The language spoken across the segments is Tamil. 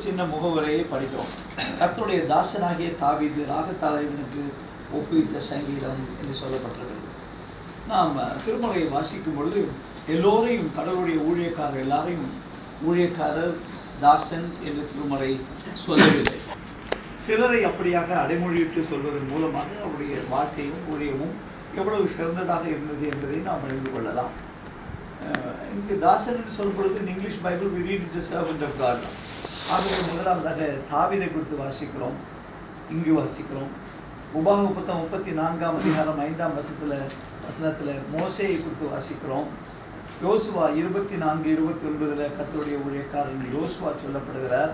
சின்ன முகவரையை படிக்கிறோம் கர்த்தருடைய தாசனாகிய தாவீது ராகத்தாலைவனுக்கு ஒப்புவித்த சங்கீதம் என்று சொல்லப்பட்டிருக்கிறது நாம் திருமலையை வாசிக்கும் பொழுது எல்லோரையும் கடவுளுடைய ஊழியக்காரர் எல்லாரையும் ஊழியக்காரர் தாசன் என்று திருமலை சொல்லவில்லை சிலரை அப்படியாக அடைமொழியிட்டு சொல்வதன் மூலமாக அவருடைய வாழ்க்கையும் ஊழியமும் எவ்வளவு சிறந்ததாக இருந்தது என்பதை நாம் அறிந்து கொள்ளலாம் அஹ் இங்கு தாசன் என்று சொல்லும் பொழுது in English Bible we read the servant of God ஆகவே முதலாவதாக தாவீதை குறித்து வாசிக்கிறோம் இங்கு வாசிக்கிறோம் உபாக புத்தகம் முப்பத்தி நான்காம் அதிகாரம் ஐந்தாம் வசத்துல வசனத்துல மோசேயை குறித்து வாசிக்கிறோம் யோசுவா இருபத்தி நான்கு இருபத்தி ஒன்பதுல கர்த்தருடைய ஊழியக்காரன் யோசுவா சொல்லப்படுகிறார்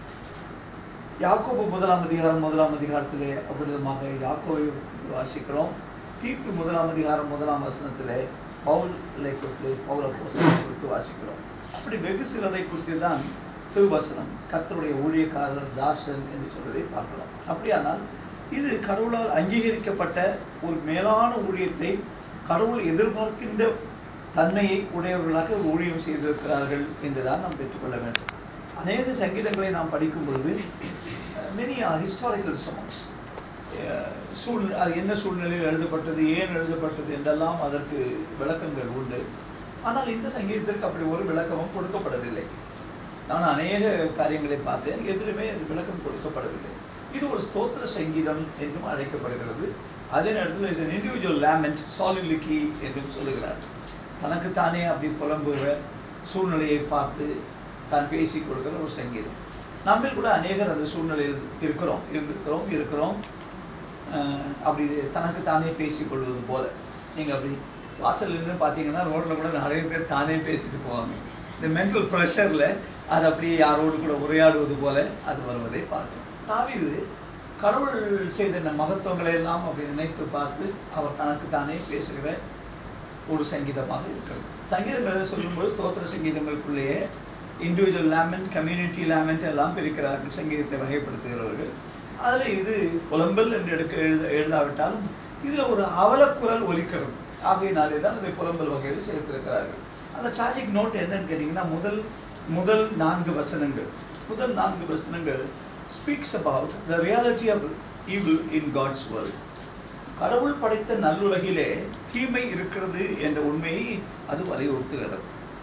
யாக்கோபு முதலாம் அதிகாரம் முதலாம் அதிகாரத்திலே அவ்விதமாக யாக்கோவை வாசிக்கிறோம் தீத்து முதலாம் அதிகாரம் முதலாம் வசனத்திலே பவுலை குறித்து பவுல போசனை குறித்து வாசிக்கிறோம் அப்படி வெகு சிலரை குறித்து தான் திருவசனம் கர்த்தருடைய ஊழியக்காரர் தாசன் என்று சொல்வதை பார்க்கலாம் அப்படியானால் இது கடவுளால் அங்கீகரிக்கப்பட்ட ஒரு மேலான ஊழியத்தை கடவுள் எதிர்பார்க்கின்ற தன்மையை உடையவர்களாக ஊழியம் செய்திருக்கிறார்கள் என்றுதான் நாம் பெற்றுக்கொள்ள வேண்டும் அநேக சங்கீதங்களை நாம் படிக்கும் பொழுது மெனி ஆர் ஹிஸ்டாரிக்கல் சாங்ஸ் சூழ் அது என்ன சூழ்நிலையில் எழுதப்பட்டது ஏன் எழுதப்பட்டது என்றெல்லாம் அதற்கு விளக்கங்கள் உண்டு ஆனால் இந்த சங்கீதத்திற்கு அப்படி ஒரு விளக்கமும் கொடுக்கப்படவில்லை நான் அநேக காரியங்களை பார்த்தேன் எதிலுமே அது விளக்கம் கொடுக்கப்படவில்லை இது ஒரு ஸ்தோத்திர சங்கீதம் என்றும் அழைக்கப்படுகிறது அதே நேரத்தில் is an individual lament soliloquy என்றும் சொல்லுகிறார் தனக்குத்தானே அப்படி புலம்புகிற சூழ்நிலையை பார்த்து தான் பேசிக் கொள்கிற ஒரு சங்கீதம் நம்மில் கூட அநேகர் அந்த சூழ்நிலையில் இருக்கிறோம் இருந்திருக்கிறோம் இருக்கிறோம் அஹ் அப்படி தனக்கு தானே பேசிக் கொள்வது போல நீங்க அப்படி வாசல்ல நின்று பார்த்தீங்கன்னா ரோட்ல கூட நிறைய பேர் தானே பேசிட்டு போவாங்க இந்த மென்டல் ப்ரெஷர்ல அது அப்படியே யாரோடு கூட உரையாடுவது போல அது வருவதை பார்க்கிறோம் தாவீது கடவுள் செய்த இந்த மகத்துவங்களை எல்லாம் அப்படி நினைத்து பார்த்து அவர் தனக்கு தானே பேசுகிற ஒரு சங்கீதமாக இருக்கிறது சங்கீதங்கள் சொல்லும்போது ஸ்தோத்திர சங்கீதங்களுக்குள்ளேயே இண்டிவிஜுவல் லேமெண்ட் கம்யூனிட்டி லேமெண்ட் எல்லாம் பிரிக்கிறார்கள் சங்கீதத்தை வகைப்படுத்துகிறவர்கள் அதுல இது புலம்பல் என்று எடுக்க எழுத எழுதாவிட்டாலும் இதுல ஒரு அவலக்குரல் ஒலிக்கிறது ஆகையினாலே தான் இதை புலம்பல் வகையில் சேர்த்திருக்கிறார்கள் அந்த சார்ஜிக் நோட் என்னன்னு கேட்டீங்கன்னா முதல் முதல் நான்கு வசனங்கள் முதல் நான்கு வசனங்கள் speaks about the reality of evil in God's world கடவுள் படைத்த நல்லுலகிலே தீமை இருக்கிறது என்ற உண்மையை அது வலியுறுத்துகிறது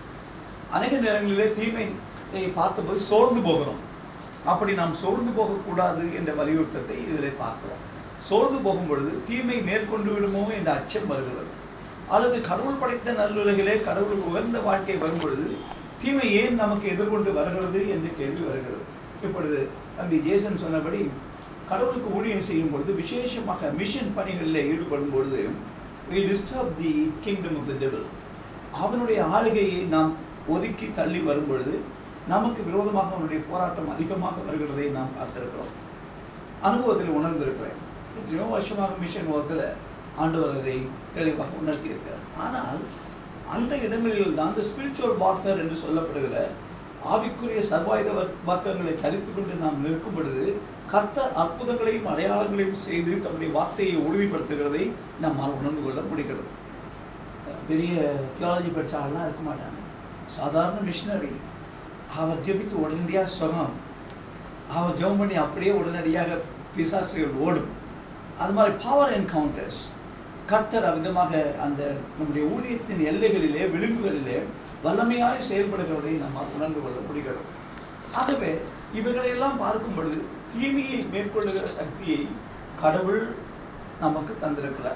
அநேக நேரங்களிலே தீமையை பார்த்தபோது சோர்ந்து போகிறோம் அப்படி நாம் சோர்ந்து போகக்கூடாது என்ற வலியுறுத்தத்தை இதில் பார்க்கிறோம் சோர்ந்து போகும் பொழுது தீமை மேற்கொண்டு விடுமோ என்ற அச்சம் வருகிறது அல்லது கடவுள் படைத்த நல்லுலகிலே கடவுள் உகந்த வாழ்க்கை வரும் பொழுது தீமை ஏன் நமக்கு எதிர்கொண்டு வருகிறது என்று கேள்வி வருகிறது இப்பொழுது தம்பி ஜேசன் சொன்னபடி கடவுளுக்கு ஊழியம் செய்யும் பொழுது விசேஷமாக மிஷன் பணிகளில் ஈடுபடும் பொழுது we disturb the kingdom of the devil அவனுடைய ஆளுகையை நாம் ஒதுக்கி தள்ளி வரும் பொழுது நமக்கு விரோதமாக அவனுடைய போராட்டம் அதிகமாக வருகிறதை நாம் பார்த்திருக்கிறோம் அனுபவத்தில் உணர்ந்திருக்கிறேன் எத்தனையோ வருஷமாக மிஷன் ஒர்க்கில் ஆண்டவர் அதை தெளிவாக உணர்த்தியிருக்கிறார் ஆனால் அந்த இடங்களில் தான் இந்த ஸ்பிரிச்சுவல் வார்ஃபேர் என்று சொல்லப்படுகிற ஆவிக்குரிய சர்வாயுத வர்- வர்க்கங்களை தரித்து கொண்டு நாம் நிற்கும் பொழுது கர்த்தர் அற்புதங்களையும் அடையாளங்களையும் செய்து தம்முடைய வார்த்தையை உறுதிப்படுத்துகிறதை நம்மால் உணர்ந்து கொள்ள முடிகிறது பெரிய தியாலஜி படிச்ச ஆள்லாம் இருக்க மாட்டாங்க சாதாரண மிஷினரி அவர் ஜெபித்து உடனடியாக சுகம் அவர் ஜெபம் பண்ணி அப்படியே உடனடியாக பிசாசுகள் ஓடும் அது மாதிரி பவர் என்கவுண்டர்ஸ் கர்த்தர் அவ்விதமாக அந்த நம்முடைய ஊழியத்தின் எல்லைகளிலே விளிம்புகளிலே வல்லமையாய் செயல்படுகிறதை நம்மால் உணர்ந்து கொள்ள முடிகிறது ஆகவே இவைகளையெல்லாம் பார்க்கும் பொழுது தீமையை மேற்கொள்ளுகிற சக்தியை கடவுள் நமக்கு தந்திருக்கிறார்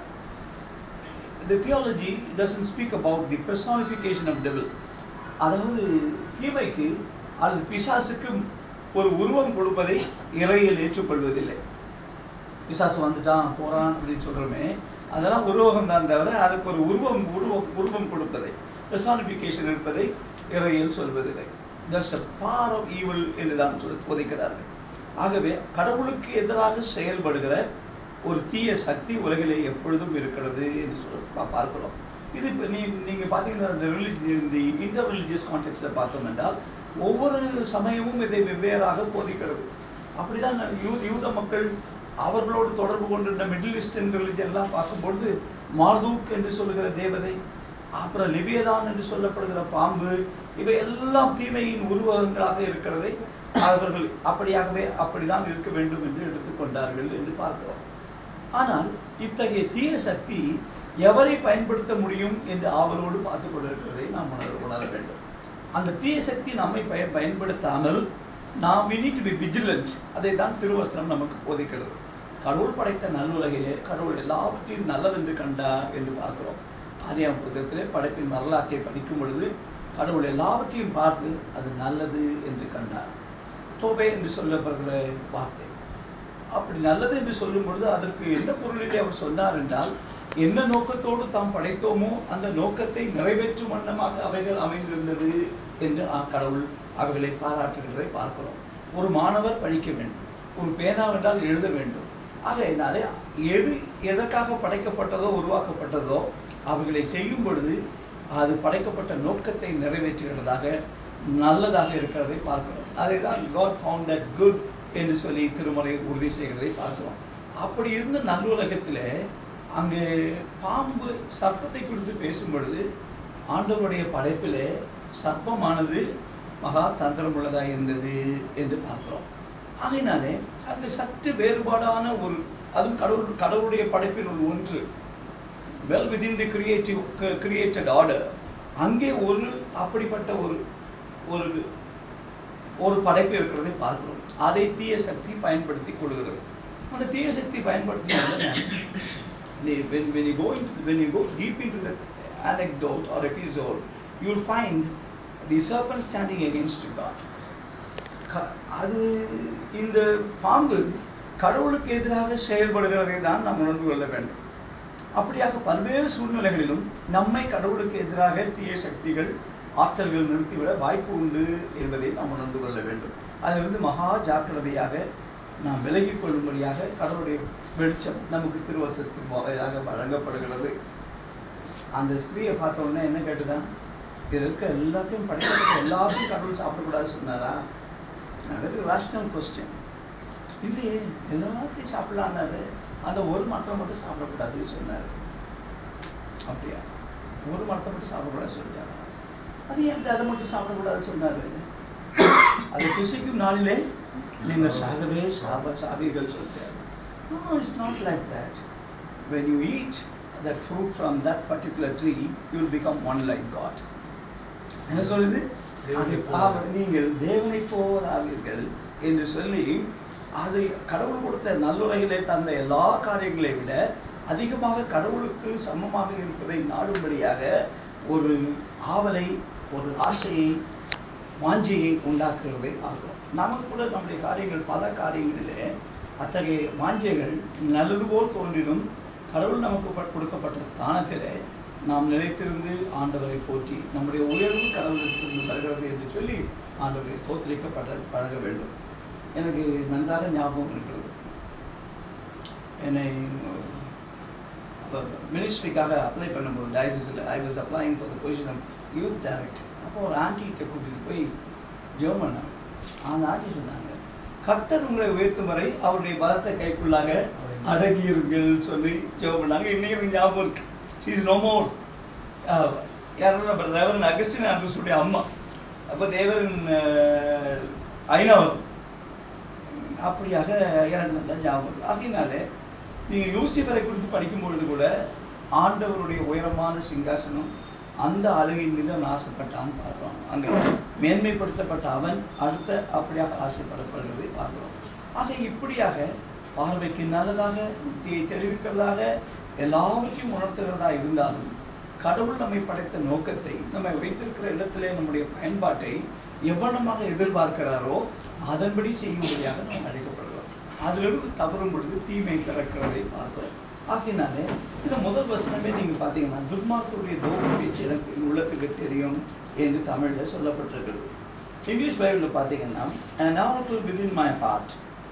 the theology doesn't speak about the personification of devil அதாவது தீமைக்கு அல்லது பிசாசுக்கு ஒரு உருவம் கொடுப்பதை இறையில் ஏற்றுக்கொள்வதில்லை பிசாசு வந்துட்டான் போறான் அப்படின்னு சொல்றோமே அதெல்லாம் உருவகம் தான் தவிர அதுக்கு ஒரு உருவம் உருவம் உருவம் கொடுப்பதை பெர்சானிபிகேஷன் இருப்பதை இறையில் சொல்வதில்லை that's a bar of evil என்று தான் சொல்லி போதிக்கிறார்கள் ஆகவே கடவுளுக்கு எதிராக செயல்படுகிற ஒரு தீய சக்தி உலகிலே எப்பொழுதும் இருக்கிறது என்று சொல்ல பா- பார்க்கிறோம் இது இப்போ நீ நீங்க பார்த்தீங்கன்னா இந்த ரிலிஜி இந்த இன்டர் ரிலிஜியஸ் கான்டெக்ட்ல பார்த்தோம் என்றால் ஒவ்வொரு சமயமும் இதை வெவ்வேறாக போதிக்கிறது அப்படிதான் நான் யூ யூத மக்கள் அவர்களோடு தொடர்பு கொண்டிருந்த மிடில் ஈஸ்டர்ன் ரிலிஜன் எல்லாம் பார்க்கும்பொழுது மார்தூக் என்று சொல்லுகிற தேவதை அப்புறம் லிபியதான் என்று சொல்லப்படுகிற பாம்பு இவை எல்லாம் தீமையின் உருவகங்களாக இருக்கிறதை அவர்கள் அப்படியாகவே அப்படிதான் இருக்க வேண்டும் என்று எடுத்துக்கொண்டார்கள் என்று பார்க்கிறோம் ஆனால் இத்தகைய தீய சக்தி எவரை பயன்படுத்த முடியும் என்று ஆவலோடு பார்த்துக் கொண்டிருக்கிறதை நாம் உணர உணர வேண்டும் அந்த தீய சக்தி நம்மை பய பயன்படுத்தாமல் நாம் we need to be vigilant அதை தான் திருவசனம் நமக்கு போதிக்கிறது கடவுள் படைத்த நல்லுலகிலே கடவுள் எல்லாவற்றையும் நல்லதென்று கண்டார் என்று பார்க்கிறோம் அதே புத்தகத்திலே படைப்பின் வரலாற்றை படிக்கும் பொழுது கடவுள் எல்லாவற்றையும் பார்த்து அது நல்லது என்று கண்டார் தோபே என்று சொல்லப்படுகிற வார்த்தை அப்படி நல்லது என்று சொல்லும் பொழுது அதற்கு என்ன பொருளிலே அவர் சொன்னார் என்றால் என்ன நோக்கத்தோடு தாம் படைத்தோமோ அந்த நோக்கத்தை நிறைவேற்றும் வண்ணமாக அவைகள் அமைந்திருந்தது என்று ஆ- கடவுள் அவைகளை பாராட்டுகிறதை பார்க்கிறோம் ஒரு மாணவர் படிக்க வேண்டும் ஒரு பேனா என்றால் எழுத வேண்டும் ஆகையினாலே எது எதற்காக படைக்கப்பட்டதோ உருவாக்கப்பட்டதோ அவைகளை செய்யும் பொழுது அது படைக்கப்பட்ட நோக்கத்தை நிறைவேற்றுகிறதாக நல்லதாக இருக்கிறதை பார்க்கிறோம் அதை தான் காட் ஃபவுண்ட் தட் குட் என்று சொல்லி திருமறை உறுதி செய்கிறதை பார்க்கிறோம் அப்படி இருந்த நல்லுலகத்திலே அங்கு பாம்பு சர்ப்பத்தை குறித்து பேசும் பொழுது ஆண்டவருடைய படைப்பிலே சர்ப்பமானது மகா தந்திரமுள்ளதாக இருந்தது என்று பார்க்கிறோம் ஆகையினாலே அங்கு சற்று வேறுபாடான ஒரு அதுவும் கடவுள் கடவுளுடைய படைப்பில் ஒரு ஒன்று well within the creative created order அங்கே ஒரு அப்படிப்பட்ட ஒரு ஒரு ஒரு படைப்பு இருக்கிறதை பார்க்கிறோம் அதை தீய சக்தி பயன்படுத்தி கொள்கிறது அந்த தீய சக்தி பயன்படுத்தி the- when, when you go into when you go deep into the anecdote or episode, you'll find the serpent standing against God. க- அது இந்த பாம்பு கடவுளுக்கு எதிராக செயல்படுகிறதை தான் நாம் உணர்ந்து கொள்ள வேண்டும் அப்படியாக பல்வேறு சூழ்நிலைகளிலும் நம்மை கடவுளுக்கு எதிராக தீய சக்திகள் ஆற்றல்கள் நிறுத்திவிட வாய்ப்பு உண்டு என்பதை நாம் உணர்ந்து கொள்ள வேண்டும் அதிலிருந்து மகா ஜாக்கிரதையாக நாம் விலகிக் கொள்ளும்படியாக கடவுளுடைய வெளிச்சம் நமக்கு திருவசத்தின் வாயிலாக வழங்கப்படுகிறது அந்த ஸ்திரீயை பார்த்த உடனே என்ன கேட்டுதான் இதில் இருக்க எல்லாத்தையும் படைக்கப்பட்ட எல்லாத்தையும் கடவுள் சாப்பிடக்கூடாது சொன்னாரா வெரி ராஷனல் கொஸ்டின் இல்லையே எல்லாத்தையும் சாப்பிடலான்னாரு அந்த ஒரு மரத்தை மட்டும் சாப்பிடக்கூடாதுன்னு சொன்னாரு அப்படியா ஒரு மரத்தை மட்டும் சாப்பிடக்கூடாது சொல்லிட்டாரா அது ஏன் அப்படி அதை மட்டும் சாப்பிடக்கூடாதுன்னு சொன்னாரு அது புசிக்கும் நாளிலே நீங்கள் சாகவே சாப சாவீர்கள் சொல்லிட்டாரு No, it's not like that. When you eat that fruit from that particular tree, you will become one like God. என்ன சொல்லுது அது பாவ நீங்கள் தேவனை போல் ஆவீர்கள் என்று சொல்லி அது கடவுள் கொடுத்த நல்லுலகிலே தந்த எல்லா காரியங்களை விட அதிகமாக கடவுளுக்கு சமமாக இருப்பதை நாடும்படியாக ஒரு ஆவலை ஒரு ஆசையை வாஞ்சியை உண்டாக்குறதை பார்க்கிறோம் நமக்கு கூட நம்முடைய காரியங்கள் பல காரியங்களிலே அத்தகைய வாஞ்சியங்கள் நல்லது போல் தோன்றினும் கடவுள் நமக்கு ப- கொடுக்கப்பட்ட ஸ்தானத்திலே நாம் நிலைத்திருந்து ஆண்டவரை போற்றி நம்முடைய உயர்வு கடவுளிடத்திலிருந்து வருகிறது என்று சொல்லி ஆண்டவரை ஸ்தோத்திரிக்கப்பட பழக வேண்டும் எனக்கு நன்றாக ஞாபகம் இருக்கிறது என்னை மினிஸ்ட்ரிக்காக அப்ளை பண்ணும்போது டயசிஸில் I was applying for the position of youth director அப்போ ஒரு ஆன்டிகிட்ட கூட்டிட்டு போய் ஜெபம் பண்ணாங்க அந்த ஆண்டி சொன்னாங்க கர்த்தர் உங்களை உயர்த்தும் வரை அவருடைய பலத்தை கைக்குள்ளாக அடங்கியிருங்கள் சொல்லி ஜெபம் பண்ணாங்க இன்னைக்கு எனக்கு ஞாபகம் இருக்கு ஷீ இஸ் நோ மோர் யாரும் நம்ம தேவரன் அகஸ்டின் ஆண்ட்ரஸுடைய அம்மா அப்போ தேவரன் ஐநவர் அப்படியாக எனக்கு நல்ல ஞாபகம் இருக்கு. ஆகையினாலே நீங்க லூசிபரை குறித்து படிக்கும் பொழுது கூட ஆண்டவருடைய உயரமான சிங்காசனம் அந்த அழகின் மீது அவன் ஆசைப்பட்டான்னு பார்க்கிறோம் அங்க மேன்மைப்படுத்தப்பட்ட அவன் அடுத்த அப்படியாக ஆசைப்படப்படுகிறதை பார்க்கிறோம் ஆக இப்படியாக பார்வைக்கு நல்லதாக புத்தியை தெளிவிக்கிறதாக எல்லாவற்றையும் உணர்த்துகிறதா இருந்தாலும் கடவுள் நம்மை படைத்த நோக்கத்தை நம்மை வைத்திருக்கிற இடத்திலே நம்முடைய பயன்பாட்டை எவ்வளமாக எதிர்பார்க்கிறாரோ அதன்படி செய்யும்படியாக நாம் அழைக்கப்படுகிறோம் அதிலிருந்து தவறும் பொழுது தீமை பிறக்கிறதை பார்க்கிறோம் ஆகையினாலே இந்த முதல் வசனமே நீங்க பார்த்தீங்கன்னா துர்மார்க்கருடைய தோக பேச்சு எனக்கு என் உள்ளத்துக்கு தெரியும் என்று தமிழ்ல சொல்லப்பட்டிருக்கிறது இங்கிலீஷ் பைபிள்ல பார்த்தீங்கன்னா an oracle within my heart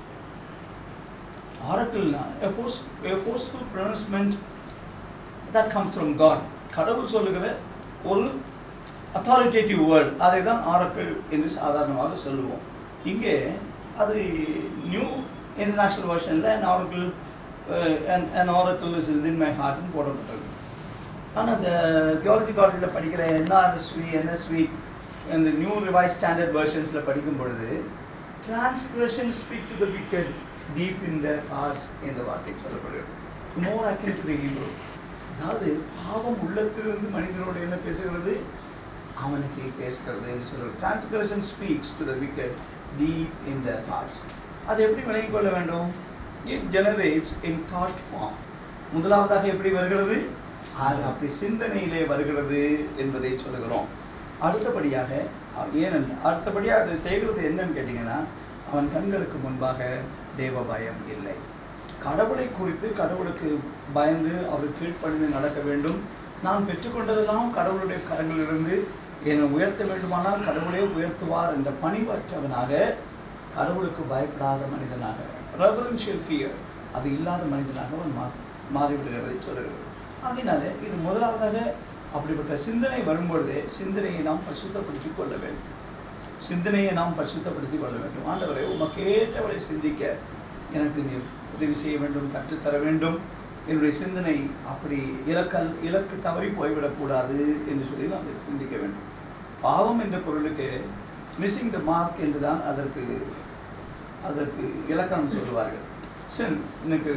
ஆரக்கிள்னா a force a forceful pronouncement that comes from God கடவுள் சொல்லுகிற ஒரு அத்தாரிட்டேட்டிவ் வேர்ட் அதை தான் ஆரக்கிள் என்று சாதாரணமாக சொல்லுவோம் இங்கே அது நியூ இன்டர்நேஷனல் வெர்ஷனில் an oracle uh, an, an oracle is within my heart ன்னு போடப்பட்டிருக்கு ஆனால் அந்த தியாலஜி காலேஜில் படிக்கிற என்ஆர்எஸ்வி என்எஸ்வி அந்த நியூ ரிவைஸ் ஸ்டாண்டர்ட் வெர்ஷன்ஸில் படிக்கும் பொழுது transgression speak to the wicked deep in their hearts என்ற வார்த்தை சொல்லப்படுகிறது more akin to the Hebrew அதாவது பாவம் உள்ளத்திலிருந்து மனிதனோடு என்ன பேசுகிறது அவனுக்கு பேசுகிறது என்று சொல்றது transgression speaks to the wicked deep in their hearts அது எப்படி விளங்கிக் கொள்ள வேண்டும் it generates in thought form முதலாவதாக எப்படி வருகிறது அது அப்படி சிந்தனையிலே வருகிறது என்பதை சொல்லுகிறோம் அடுத்தபடியாக ஏனென்று அடுத்தபடியாக அது செய்கிறது என்னன்னு கேட்டீங்கன்னா அவன் கண்களுக்கு முன்பாக தேவ பயம் இல்லை கடவுளை குறித்து கடவுளுக்கு பயந்து அவர் கீழ்ப்படிந்து நடக்க வேண்டும் நான் பெற்றுக்கொண்டதெல்லாம் கடவுளுடைய கரங்களிலிருந்து என்னை உயர்த்த வேண்டுமானால் கடவுளே உயர்த்துவார் என்ற பணிவற்றவனாக கடவுளுக்கு பயப்படாத மனிதனாக ரெவரன்ஷியல் ஃபியர் அது இல்லாத மனிதனாக அவன் மா மாறிவிடுகிறதை சொல்லுகிறது அதனால இது முதலாவதாக அப்படிப்பட்ட சிந்தனை வரும்பொழுதே சிந்தனையை நாம் பரிசுத்தப்படுத்திக் கொள்ள வேண்டும் சிந்தனையை நாம் பரிசுத்தப்படுத்திக் கொள்ள வேண்டும் ஆண்டவரை உமக்கு ஏற்றவரை சிந்திக்க எனக்கு நீர் உதவி செய்ய வேண்டும் கற்றுத்தர வேண்டும் என்னுடைய சிந்தனை அப்படி இலக்கல் இலக்கு தவறி போய்விடக்கூடாது என்று சொல்லி நாம் அதை சிந்திக்க வேண்டும் பாவம் என்ற பொருளுக்கு மிஸ்ஸிங் த மார்க் என்றுதான் அதற்கு அதற்கு இலக்கணம் சொல்லுவார்கள் சின் எனக்கு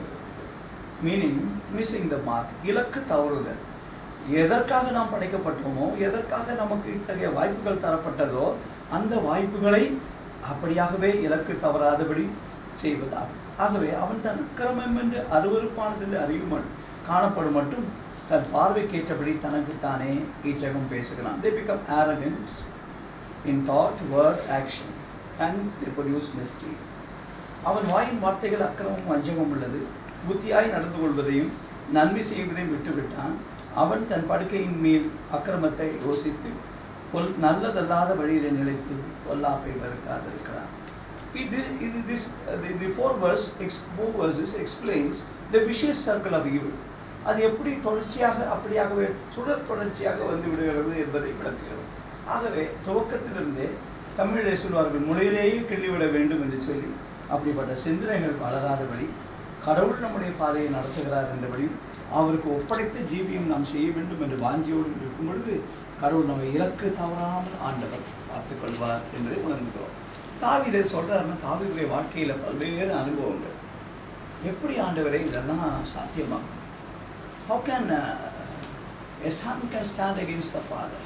மீனிங் மிஸ்ஸிங் த மார்க் இலக்கு தவறுதல் எதற்காக நாம் படைக்கப்பட்டோமோ எதற்காக நமக்கு இத்தகைய வாய்ப்புகள் தரப்பட்டதோ அந்த வாய்ப்புகளை அப்படியாகவே இலக்கு தவறாதபடி செய்வதாகும் ஆகவே அவன் தன் அக்கிரமம் என்று அருவருப்பானது என்று அறியும் காணப்படும் மட்டும் தன் பார்வைக்கேற்றபடி தனக்குத்தானே இச்சகம் பேசுகிறான் they become arrogant in thought word action and they produce mischief அவன் வாயின் வார்த்தைகள் அக்கிரமம் வஞ்சகம் உள்ளது புத்தியாய் நடந்து கொள்வதையும் நன்மை செய்வதையும் விட்டுவிட்டான் அவன் தன் படுக்கையின் மேல் அக்கிரமத்தை யோசித்து பொல் நல்லதல்லாத வழியிலே நிலைத்து பொல்லாப்பை வெறுக்காதிருக்கிறான் இது இது this the four verse X four verses explains the vicious circle of evil அது எப்படி தொடர்ச்சியாக அப்படியாகவே சுடர் தொடர்ச்சியாக வந்து விடுகிறது என்பதை விளக்குகிறது ஆகவே துவக்கத்திலிருந்தே தமிழிலே சொல்வார்கள் முளையிலேயே கிள்ளிவிட வேண்டும் என்று சொல்லி அப்படிப்பட்ட சிந்தனைகள் வளராதபடி கடவுள் நம்முடைய பாதையை நடத்துகிறார் என்றபடி அவருக்கு ஒப்படைத்த ஜீவியம் நாம் செய்ய வேண்டும் என்று வாஞ்சியோடு இருக்கும் பொழுது கடவுள் நம்மை இலக்கு தவறாமல் ஆண்டவர் பார்த்துக் கொள்வார் என்பதை உணர்ந்துகிறோம் தாவிதை சொல்றாருன்னா தாவிதுடைய வாழ்க்கையில பல்வேறு அனுபவங்கள் எப்படி ஆண்டவரை இதெல்லாம் சாத்தியமாகும் how can uh, a son can stand against the father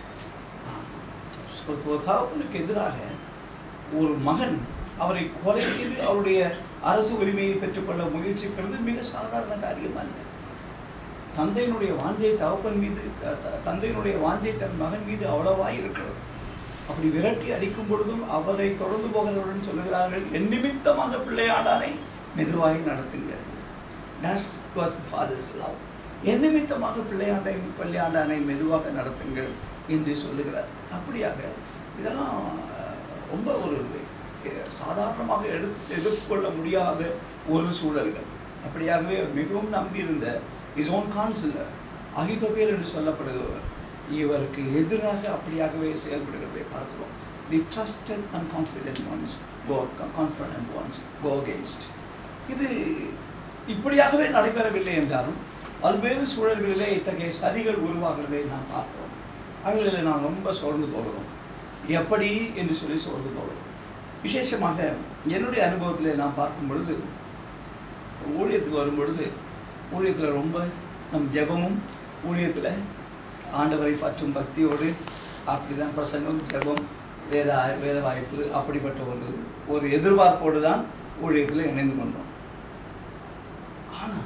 ஒரு ஒரு தகப்பனுக்கு எதிராக ஒரு மகன் அவரை கொலை செய்து அவருடைய அரசு உரிமையை பெற்றுக்கொள்ள முயற்சிக்கிறது மிக சாதாரண காரியம் அல்ல தந்தையினுடைய வாஞ்சை தகப்பன் மீது த- த- தந்தையினுடைய வாஞ்சை தன் மகன் மீது அவ்வளவாய் இருக்கிறது அப்படி விரட்டி அடிக்கும் பொழுதும் அவரை தொடர்ந்து போகிறவர்கள் சொல்லுகிறார்கள் என் நிமித்தமாக பிள்ளையாடானை மெதுவாய் நடத்துங்கள் That was the father's love. என் நிமித்தமாக பிள்ளையாண்டை பிள்ளையாண்டானை மெதுவாக நடத்துங்கள் என்று சொல்லுகிறார் அப்படியாக இதெல்லாம் அஹ், ரொம்ப ஒரு அஹ், சாதாரணமாக எடுத்து எதிர்கொள்ள முடியாத ஒரு சூழல்கள் அப்படியாகவே மிகவும் நம்பியிருந்த இஸ் ஓன் கான்சிலர் அகிதோபேல் என்று சொல்லப்படுகிறவர் இவருக்கு எதிராக அப்படியாகவே செயல்படுகிறதை பார்க்கிறோம் the trusted and confident ones go confident ones go against இது இப்படியாகவே நடைபெறவில்லை என்றாலும் பல்வேறு சூழல்களிலே இத்தகைய சதிகள் உருவாகிறதை நாம் பார்த்தோம் அவைகளில் நாம் ரொம்ப சோர்ந்து போகிறோம் எப்படி என்று சொல்லி சோர்ந்து போகிறோம் விசேஷமாக என்னுடைய அனுபவத்திலே நான் பார்க்கும் பொழுது ஊழியத்துக்கு வரும் பொழுது ஊழியத்தில் ரொம்ப நம் ஜெபமும் ஊழியத்தில் ஆண்டவரை பற்றும் பக்தியோடு அப்படிதான் பிரசங்கம் ஜெபம் வேத வேத வாய்ப்பு அப்படிப்பட்ட ஒரு ஒரு எதிர்பார்ப்போடு தான் ஊழியத்தில் இணைந்து கொண்டோம் ஆனா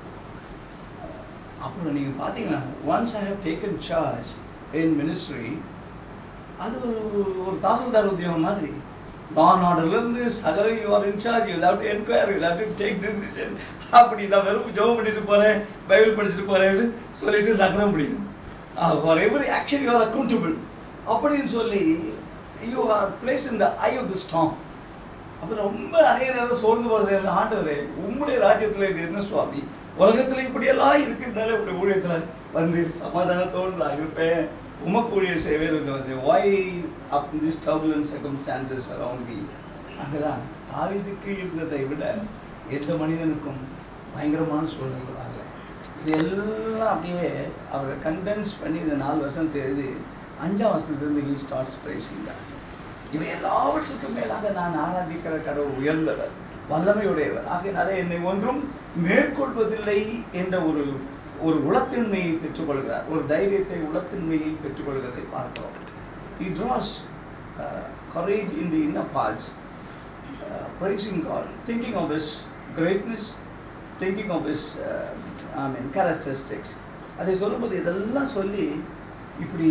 அப்புறம் நீங்க பாத்தீங்கன்னா once I have taken charge in ministry அது ஒரு ஒரு தாசில்தார் உத்தியோகம் மாதிரி நான் ஆர்டர்ல இருந்து சகல you are in charge you have to enquire you have to take decision அப்படி நான் வெறும் ஜெபம் பண்ணிட்டு போறேன் பைபிள் படிச்சுட்டு போறேன்னு சொல்லிட்டு நகர முடியும் for every action you are accountable அப்படின்னு சொல்லி you are place in the eye of the storm அப்ப ரொம்ப நிறைய நேரம் சோர்ந்து போறது அந்த ஆண்டவரே உம்முடைய ராஜ்யத்துல இது என்ன சுவாமி உலகத்துல இப்படியெல்லாம் இருக்குனால இப்படி ஊழியத்துல வந்து சமாதானத்தோடு நான் இருப்பேன் உமக்கு ஊழியர் செய்வேன் வந்து வாய் அப் this turbulence circumstances around me அங்கதான் தாவீதுக்கு இருந்ததை விட எந்த மனிதனுக்கும் பயங்கரமான சூழ்நிலை வரல இது எல்லாம் அப்படியே அவரை கண்டென்ஸ் பண்ணி இந்த நாலு வசனத்தை எழுதி அஞ்சாம் வசனத்திலிருந்து ஹி ஸ்டார்ட்ஸ் பிரைசிங் இவை எல்லாவற்றுக்கும் மேலாக நான் ஆராதிக்கிற கடவுள் உயர்ந்தவர் வல்லமையுடையவர் ஆகையினாலே என்னை ஒன்றும் மேற்கொள்வதில்லை என்ற ஒரு ஒரு உளத்தின்மையை பெற்றுக்கொள்கிறார் ஒரு தைரியத்தை உளத்தின்மையை பெற்றுக்கொள்கிறதை பார்க்கிறோம் he draws uh, courage in the inner parts uh, praising God thinking of his greatness thinking of his uh, I mean characteristics அதை சொல்லும்போது இதெல்லாம் சொல்லி இப்படி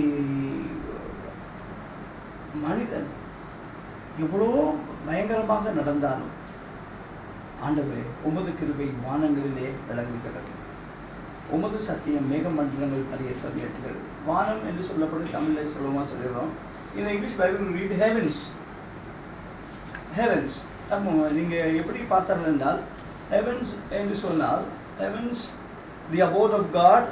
மனிதன் எவ்வளோ பயங்கரமாக நடந்தாலும் ஆண்டவரே உமது கிருபை வானங்களிலே விளங்குகிறது உமது சத்தியம் மேகமண்டலங்கள் பரிய பதியட்டுகள் வானம் என்று சொல்லப்படும் தமிழில் சுலபமாக சொல்லிடுறோம் இந்த English Bible read heavens heavens நீங்க எப்படி பார்த்தார்கள் என்றால் ஹெவன்ஸ் என்று சொன்னால் heavens the abode of God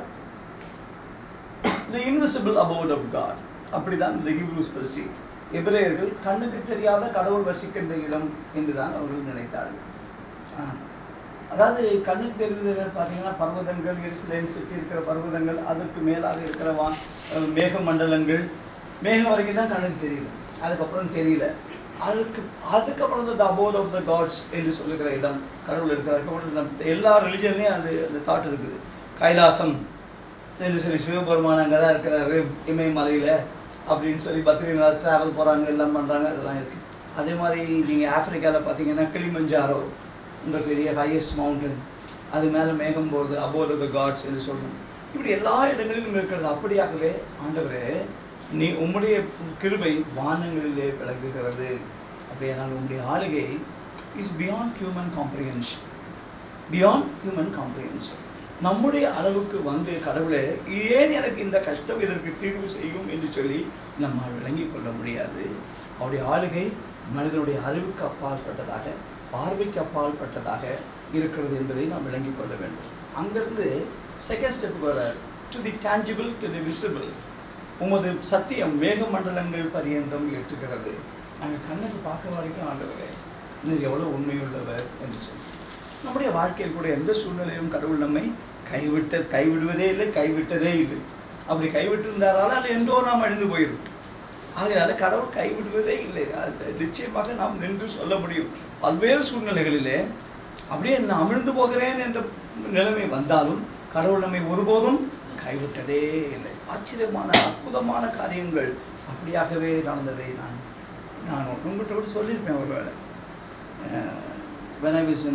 the invisible abode of God அப்படிதான் இந்த ஹிப்ரூஸ் பசி எபிரேயர்கள் கண்ணுக்கு தெரியாத கடவுள் வசிக்கின்ற இடம் என்றுதான் அவர்கள் நினைத்தார்கள் ஆ. அதாவது கண்ணுக்கு தெரிந்தது பார்த்தீங்கன்னா பர்வதங்கள் எருசலேம் சுற்றி இருக்கிற பர்வதங்கள் அதற்கு மேலாக இருக்கிற வா அஹ் மேக மண்டலங்கள் மேகம் வரைக்கும் தான் கண்ணுக்கு தெரியுது அதுக்கப்புறம் தெரியல அதுக்கு அதுக்கப்புறம் தான் அபோர்ட் ஆஃப் த காட்ஸ் என்று சொல்லுகிற இடம் கடவுள் இருக்கிறார் கடவுள் நம்ம எல்லா ரிலிஜன்லையும் அது அந்த தாட் இருக்குது கைலாசம் என்று சொல்லி சிவபெருமான் அங்கே தான் இருக்கிறாரு இமயமலையில அப்படின்னு சொல்லி பத்ரிநாத் டிராவல் போறாங்க எல்லாம் பண்றாங்க அதெல்லாம் இருக்கு அதே மாதிரி நீங்க ஆப்பிரிக்கால பார்த்தீங்கன்னா கிளிமஞ்சாரோ உங்க பெரிய ஹையஸ்ட் மவுண்டன் அது மேல மேகம் போகுது அபோர்ட் த காட்ஸ் என்று சொல்றோம் இப்படி எல்லா இடங்களிலும் இருக்கிறது அப்படியாகவே ஆண்டவரே நீ உம்முடைய கிருபை வானங்களிலே விளங்குகிறது அப்படியானால் உம்முடைய ஆளுகை is beyond human comprehension beyond human comprehension நம்முடைய அளவுக்கு வந்து கடவுளே ஏன் எனக்கு இந்த கஷ்டம் இதற்கு தீர்வு செய்யும் என்று சொல்லி நம்மால் விளங்கிக் கொள்ள முடியாது அவருடைய ஆளுகை மனிதனுடைய அறிவுக்கு அப்பாற்பட்டதாக பார்வைக்கு அப்பாற்பட்டதாக இருக்கிறது என்பதை நாம் விளங்கிக் கொள்ள வேண்டும் அங்கிருந்து செகண்ட் ஸ்டெப் வர to the tangible to the visible உமது சத்தியம் மேகமண்டலங்கள் பரியந்தம் எட்டுகிறது நாங்கள் கண்ணுக்கு பார்க்க வரைக்கும் ஆண்டவரே நீர் எவ்வளவு உண்மையுள்ளவர் என்று சொல்லி நம்முடைய வாழ்க்கையில் கூட எந்த சூழ்நிலையும் கடவுள் நம்மை கைவிட்ட கைவிடுவதே இல்லை கைவிட்டதே இல்லை அப்படி கைவிட்டிருந்தாரால் என்றோ நாம் அழிந்து போயிடும் ஆகையால கடவுள் கைவிடுவதே இல்லை அது நிச்சயமாக நாம் நின்று சொல்ல முடியும் பல்வேறு சூழ்நிலைகளிலே அப்படியே நான் அமிழ்ந்து போகிறேன் என்ற நிலைமை வந்தாலும் கடவுள் நம்மை ஒருபோதும் கைவிட்டதே இல்லை ஆச்சரியமான அற்புதமான காரியங்கள் அப்படியாகவே நடந்ததை நான் நான் உங்கள்கிட்ட கூட சொல்லியிருப்பேன் ஒருவேளை ah, when I was in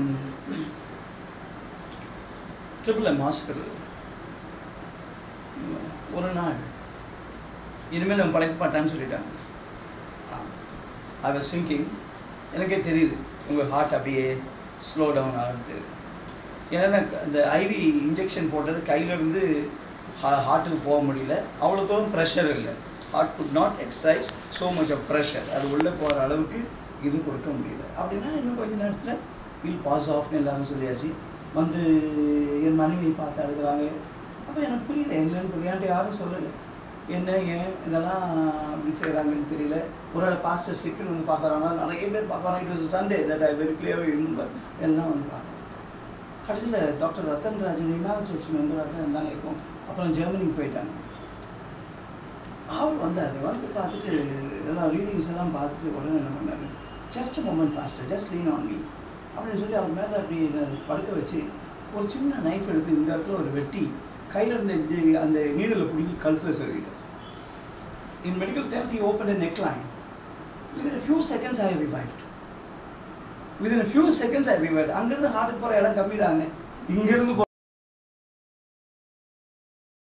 triple M hospital ஒரு நாள் இனிமேல் நம்ம பழைக்க மாட்டான்னு சொல்லிட்டாங்க ஐ வாஸ் திங்கிங் எனக்கே தெரியுது உங்கள் ஹார்ட் அப்படியே ஸ்லோ டவுன் ஆகுது ஏன்னா இந்த ஐவி இன்ஜெக்ஷன் போட்டது கையிலேருந்து ஹார்ட்டுக்கு போக முடியல அவ்வளோ தூரம் ப்ரெஷர் இல்லை heart good not exercise so much of pressure அது உள்ளே போகிற அளவுக்கு இது கொடுக்க முடியல அப்படின்னா இன்னும் கொஞ்ச நேரத்தில் வில் பாஸ் ஆஃப்னு எல்லாரும் சொல்லியாச்சு வந்து என் மனைவி பார்த்து அழுகுறாங்க அப்போ எனக்கு புரியல என்னன்னு புரியாண்டு யாரும் சொல்லலை என்ன ஏன் இதெல்லாம் அப்படி செய்கிறாங்கன்னு தெரியல ஒருவேளை பாஸ்டர் சிக்கன் வந்து பார்க்குறாங்க நிறைய பேர் பார்க்குறாங்க it was Sunday that I very clear எல்லாம் வந்து பார்க்குறேன் கடைசியில் டாக்டர் ரத்தன் ராஜன் இமால் சர்ச் மெம்பராக தான் இருந்தாங்க இருக்கும் அப்புறம் ஜெர்மனிக்கு போயிட்டாங்க அவர் வந்தார் வந்து பார்த்துட்டு எல்லாம் ரீடிங்ஸ் எல்லாம் பார்த்துட்டு உடனே என்ன பண்ணாரு just moment pastor just lean on me அப்படின்னு சொல்லி அவர் மேலே அப்படி என்னை படுக்க வச்சு ஒரு சின்ன நைஃப் எடுத்து இந்த இடத்துல ஒரு வெட்டி கையில் இருந்த ஜி- அந்த நீடலை பிடிங்கி கழுத்தில் சொல்லிட்டார் in medical terms he opened a neckline within a few seconds I revived within a few seconds I revived அங்கிருந்து ஹார்ட்டுக்கு போகிற இடம் கம்மி தாங்க இங்கிருந்து